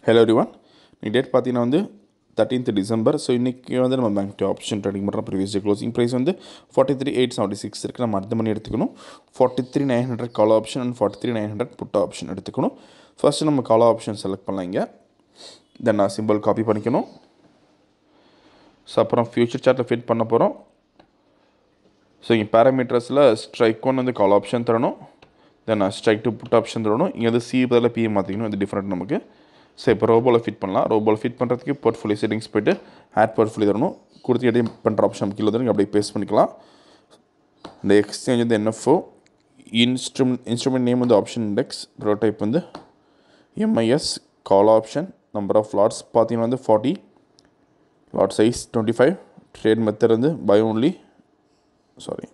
hello everyone நீ date பார்த்தீங்கன்னா வந்து தேர்ட்டீன்த் டிசம்பர் ஸோ இன்றைக்கி வந்து நம்ம பேங்க் ஆப்ஷன் ட்ரேடிங் பண்ணுறோம் ப்ரீவியஸ் டே க்ளோசிங் ப்ரைஸ் வந்து forty three eight seventy six இருக்குது நம்ம அடுத்த மணி எடுத்துக்கணும் forty three nine hundred call option and forty three nine hundred put option எடுத்துக்கணும் ஃபஸ்ட்டு நம்ம கால் ஆப்ஷன் செலக்ட் பண்ணலாம் இங்கே தென் நான் சிம்பிள் காப்பி பண்ணிக்கணும் ஸோ அப்புறம் ஃபியூச்சர் சார்ட்டில் ஃபிட் பண்ண போகிறோம் ஸோ இங்கே பேராமீட்டர்ஸில் ஸ்ட்ரைக் ஒன் வந்து கால் ஆப்ஷன் தரணும் then strike to put option தரணும் இங்கே வந்து சி பதில் பிஎம் மாற்றிக்கணும் இது டிஃப்ரெண்ட் நமக்கு ஸோ இப்போ ரோபோவில் ஃபிட் பண்ணலாம் ரோபோவில் ஃபிட் பண்ணுறதுக்கு போர்ட்ஃபோலியோ செட்டிங்ஸ் போய்ட்டு ஆட் போர்ட்ஃபோலியோ தரணும் கொடுத்து எடையும் பண்ணுற ஆப்ஷன் கீழே தரணும் அப்படியே பேஸ்ட் பண்ணிக்கலாம் இந்த எக்ஸ்சேஞ்ச் வந்து என்எஃப்ஓ இன்ஸ்ட்ருமெண்ட் இன்ஸ்ட்ருமெண்ட் நேம் வந்து ஆப்ஷன் இண்டெக்ஸ் ப்ரோடைப் வந்து MIS call option number of lots பார்த்தீங்கன்னா வந்து forty lot size twenty five trade method வந்து buy only sorry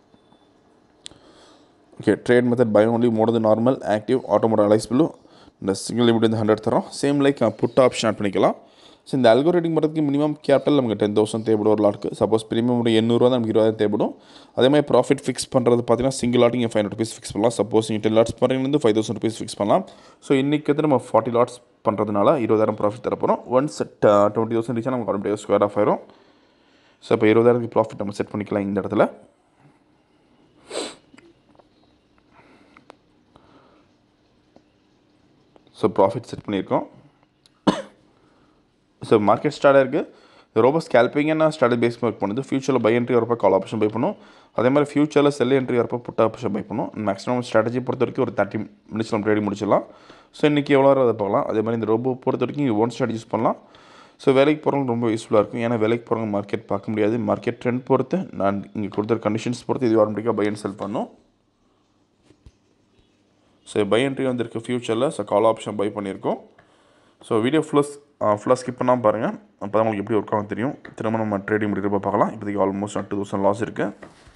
okay trade method buy only more then normal active auto mode அலைஸ் பில்லு இந்த single limit வந்து ஹண்ட்ரட் தரோம் same like put option add பண்ணிக்கலாம் so இந்த அல்கோ ரேட்டிங் பண்ணுறதுக்கு minimum capital நமக்கு டென் தௌசண்ட் தேவைப்படும் ஒரு லாட்க்கு சப்போஸ் ப்ரீமியம் ஒரு எண்ணூறுவா நமக்கு இருபதாயிரம் தேவைப்படும் அதே மாதிரி ப்ராஃபிட் ஃபிக்ஸ் பண்ணுறது பார்த்தீங்கன்னா சிங்கிள் லாட் நீங்கள் ஃபைவ் ஹண்ட்ரட் ருபீஸ் ஃபிக்ஸ் பண்ணலாம் சப்போஸ் நீங்கள் டென் லாட்ஸ் பண்ணுறீங்க ஃபைவ் தௌசண்ட் ருபீஸ் ஃபிக்ஸ் பண்ணலாம் ஸோ இன்றைக்கி வந்து நம்ம ஃபார்ட்டி லாட்ஸ் பண்ணுறதுனால இருபதாயிரம் ப்ராஃபிட் தரப்போகிறோம் ஒன்ஸ் டுவெண்ட்டி தௌசண்ட் ரீச்சாக நமக்கு ஆட்டோமேட்டிக்காக ஸ்கொயர் ஆஃப் ஆயிரும் ஸோ இப்போ இருபதாயிரத்துக்கு ப்ராஃபிட் நம்ம செட் பண்ணிக்கலாம் இந்த இடத்துல ஸோ ப்ராஃபிட் செட் பண்ணியிருக்கோம் ஸோ மார்க்கெட் ஸ்டார்ட் இருக்குது ரொம்ப ஸ்கேல்பிங்காக ஸ்டார்ட் பேஸ் ஒர்க் பண்ணுது ஃபியூச்சரில் பை என்ட்ரி வரப்போ கால் ஆப்ஷன் பை பண்ணும் அதே மாதிரி ஃபியூச்சரில் செல் என்ட்ரி வரப்போ புட் ஆப்ஷன் பை பண்ணும் மேக்ஸிமம் ஸ்ட்ராட்டஜி பொறுத்த வரைக்கும் ஒரு தேர்ட்டி மினிட்ஸ் நம்ம ட்ரேடிங் முடிச்சிடலாம் ஸோ இன்றைக்கி எவ்வளோ அதை பார்க்கலாம் அதே மாதிரி இந்த ரோபோ பொறுத்த வரைக்கும் இங்கே ஒன் ஸ்ட்ராட்டஜி யூஸ் பண்ணலாம் ஸோ வேலைக்கு போகிறவங்க ரொம்ப யூஸ்ஃபுல்லாக இருக்கும் ஏன்னா வேலைக்கு போகிறவங்க மார்க்கெட் பார்க்க முடியாது மார்க்கெட் ட்ரெண்ட் பொறுத்து நான் இங்கே கொடுத்த கண்டிஷன்ஸ் பொறுத்து இது ஆட்டோமேட்டிக்காக பை அண்ட் செல் பண்ணும் ஸோ பை என்ட்ரி வந்திருக்கு ஃபியூச்சரில் ஸோ கால் ஆப்ஷன் பை பண்ணியிருக்கோம் ஸோ வீடியோ ஃபுல்லாக ஃபுல்லாக ஸ்கிப் பண்ணாமல் பாருங்கள் அப்போ தான் உங்களுக்கு எப்படி ஒர்க் ஆகும் தெரியும் திரும்ப நம்ம ட்ரேடிங் முடிக்கிறப்ப பார்க்கலாம் இப்போதைக்கு ஆல்மோஸ்ட் டூ தௌசண்ட் லாஸ் இருக்குது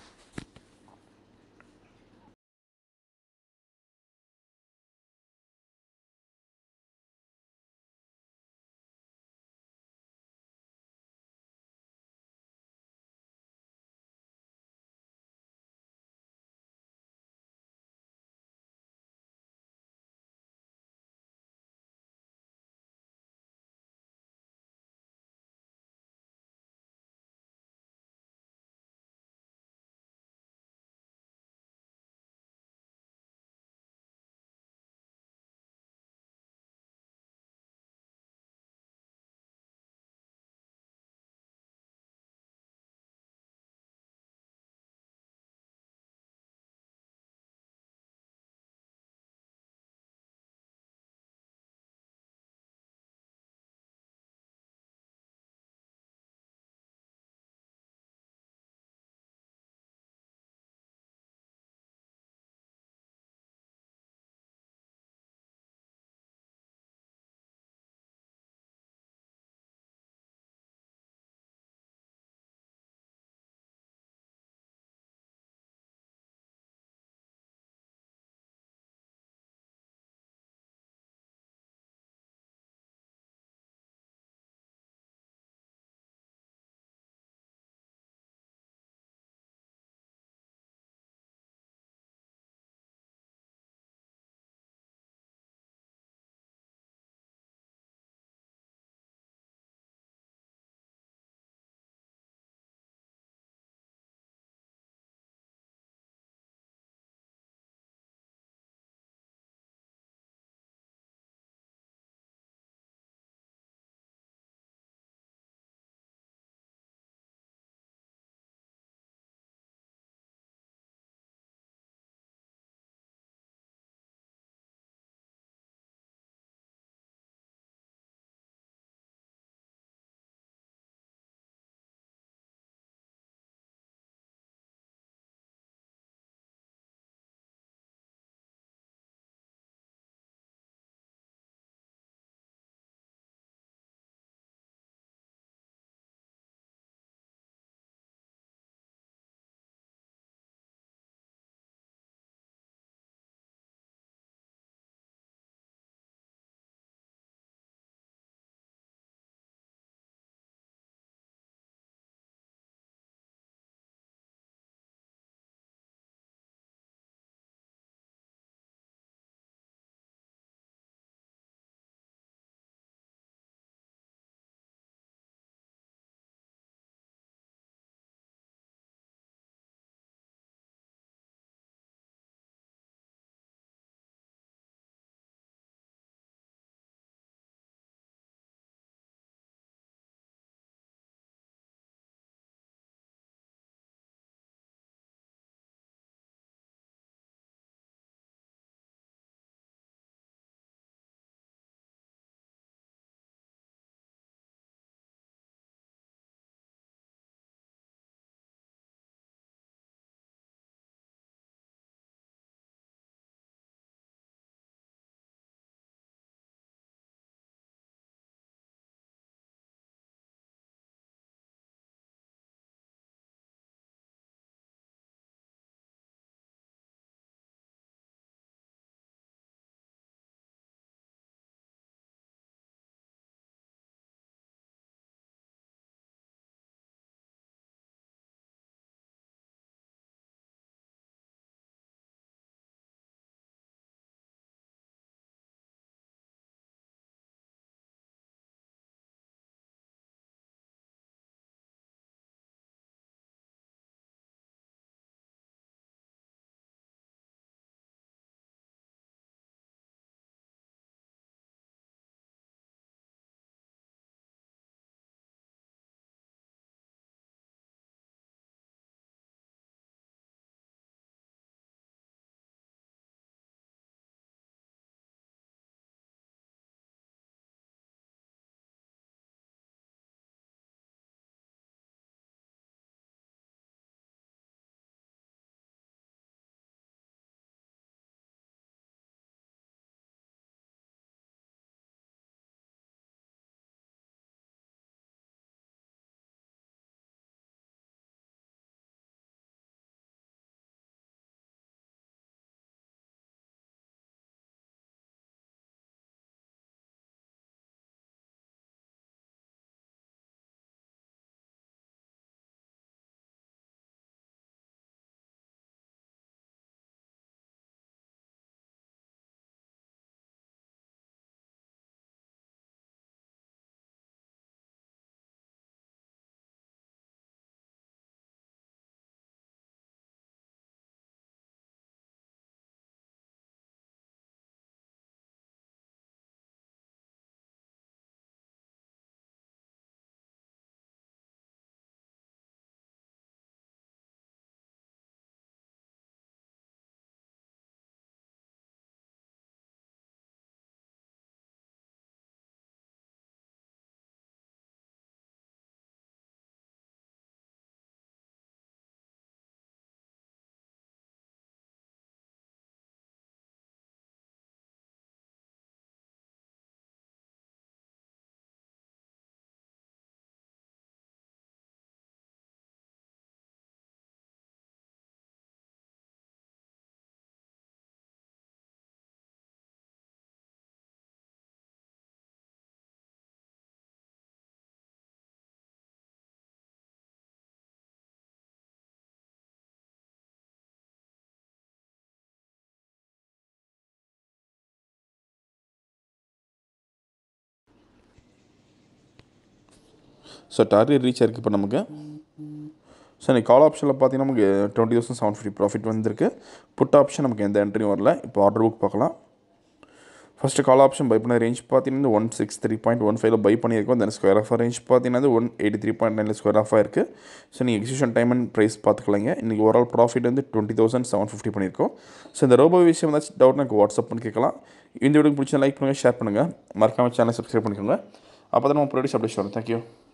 ஸோ டார்கெட் ரீச் ஆயிருக்கு இப்போ நமக்கு ஸோ இன்னைக்கு கால் ஆப்ஷனில் பார்த்தீங்கன்னா நமக்கு twenty thousand seven fifty profit வந்திருக்கு புட் ஆப்ஷன் நமக்கு எந்த என்ட்ரியும் வரல இப்போ ஆர்டர் புக் பார்க்கலாம் ஃபஸ்ட்டு கால் ஆப்ஷன் பை பண்ண ரேஞ்ச் பார்த்தீங்கன்னா one six three point one ஃபைவ்ல பை பண்ணியிருக்கோம் தென் ஸ்கொயர் ஆஃப் ரேஞ்ச் பார்த்தீங்கன்னா ஒன் எயிட்டி த்ரீ பாயிண்ட் நைனில் ஸ்கொயர் ஆஃப் ஆயிருக்கு ஸோ நீங்கள் எக்ஸிஷன் டைம் அண்ட் ப்ரைஸ் பார்த்துக்கலாங்க இன்றைக்கி ஓவரால் ப்ராஃபிட் வந்து டுவெண்ட்டி தௌசண்ட் செவன் ஃபிஃப்டி பண்ணியிருக்கோம் ஸோ இந்த ரோபோ விஷயம் ஏதாச்சும் டவுட் எனக்கு வாட்ஸ்அப் பண்ணி கேட்கலாம் இந்த வீடியோ பிடிச்சா லைக் பண்ணுங்கள் ஷேர் பண்ணுங்கள் மறக்காமல் சேனல் சப்ஸ்கிரைப் பண்ணிக்கோங்க அப்போ தான் நம்ம ப்ரொடியூஸ் அப்டேட் வரும் தேங்க்யூ